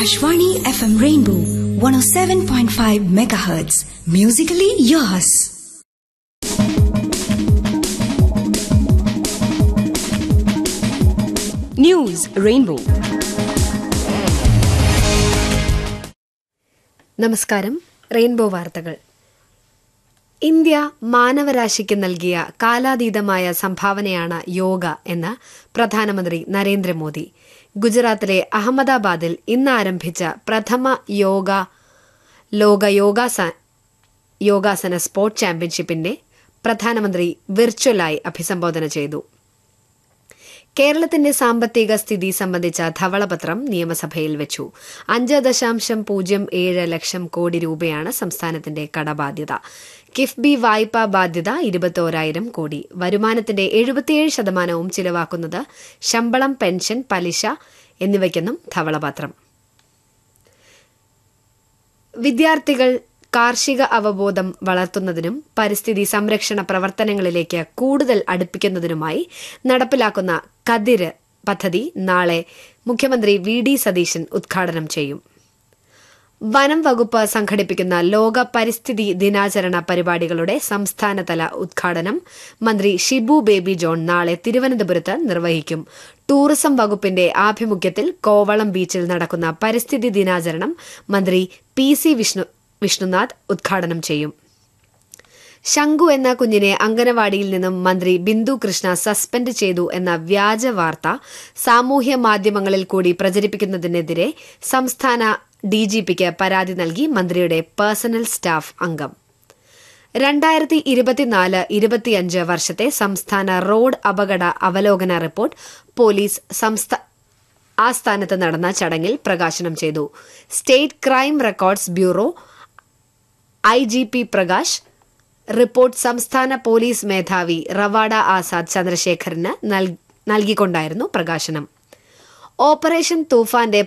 Akashvani FM Rainbow 107.5 megahertz. Musically yours. News Rainbow. നമസ്കാരം Rainbow വാർത്തകൾ India മാനവരാശിക്ക് നൽകിയ കാലാതീതമായ സംഭാവനയാണ് യോഗ എന്ന് പ്രധാനമന്ത്രി നരേന്ദ്രമോദി ഗുജറാത്തിലെ അഹമ്മദാബാദിൽ ഇന്ന് ആരംഭിച്ച പ്രഥമ യോഗ ലോക യോഗാസ യോഗാസന സ്പോർട്സ് ചാമ്പ്യൻഷിപ്പിന്റെ പ്രധാനമന്ത്രി വിർച്വലായി അഭിസംബോധന ചെയ്തു കേരളത്തിന്റെ സാമ്പത്തിക സ്ഥിതി സംബന്ധിച്ച ധവളപത്രം നിയമസഭയിൽ വെച്ചു അഞ്ച് ദശാംശം പൂജ്യം ഏഴ് ലക്ഷം കോടി രൂപയാണ് സംസ്ഥാനത്തിന്റെ കടബാധ്യത കിഫ്ബി വായ്പാ ബാധ്യത ഇരുപത്തോരായിരം കോടി വരുമാനത്തിന്റെ എഴുപത്തിയേഴ് ശതമാനവും ചിലവാക്കുന്നത് ശമ്പളം പെൻഷൻ പലിശ എന്നിവയ്ക്കെന്നും ധവളപത്രം വിദ്യാർത്ഥികൾ കാർഷിക അവബോധം വളർത്തുന്നതിനും പരിസ്ഥിതി സംരക്ഷണ പ്രവർത്തനങ്ങളിലേക്ക് കൂടുതൽ അടുപ്പിക്കുന്നതിനുമായി നടപ്പിലാക്കുന്ന കതിര് പദ്ധതി നാളെ മുഖ്യമന്ത്രി വി ഡി സതീശൻ ഉദ്ഘാടനം ചെയ്യും വനം വകുപ്പ് സംഘടിപ്പിക്കുന്ന ലോക പരിസ്ഥിതി ദിനാചരണ പരിപാടികളുടെ സംസ്ഥാനതല ഉദ്ഘാടനം മന്ത്രി ഷിബു ബേബി ജോൺ നാളെ തിരുവനന്തപുരത്ത് നിർവഹിക്കും ടൂറിസം വകുപ്പിന്റെ ആഭിമുഖ്യത്തിൽ കോവളം ബീച്ചിൽ നടക്കുന്ന പരിസ്ഥിതി ദിനാചരണം മന്ത്രി പി സി വിഷ്ണു വിഷ്ണുനാഥ് ഉദ്ഘാടനം ചെയ്യും ശംഖു എന്ന കുഞ്ഞിനെ അങ്കനവാടിയിൽ നിന്നും മന്ത്രി ബിന്ദു കൃഷ്ണ സസ്പെൻഡ് ചെയ്തു എന്ന വ്യാജ വാർത്ത സാമൂഹ്യ മാധ്യമങ്ങളിൽ കൂടി പ്രചരിപ്പിക്കുന്നതിനെതിരെ സംസ്ഥാന ഡിജിപിക്ക് പരാതി നൽകി മന്ത്രിയുടെ പേഴ്സണൽ സ്റ്റാഫ് അംഗം രണ്ടായിരത്തി ഇരുപത്തിനാല് ഇരുപത്തിയഞ്ച് വർഷത്തെ സംസ്ഥാന റോഡ് അപകട അവലോകന റിപ്പോർട്ട് പോലീസ് സംസ്ഥാന ആസ്ഥാനത്ത് നടന്ന ചടങ്ങിൽ പ്രകാശനം ചെയ്തു state crime records bureau I G P Prakash report സംസ്ഥാന പോലീസ് മേധാവി റവാഡ ആസാദ് ചന്ദ്രശേഖറിന് നൽകിക്കൊണ്ടായിരുന്നു പ്രകാശനം ഓപ്പറേഷൻ തൂഫാന്റെ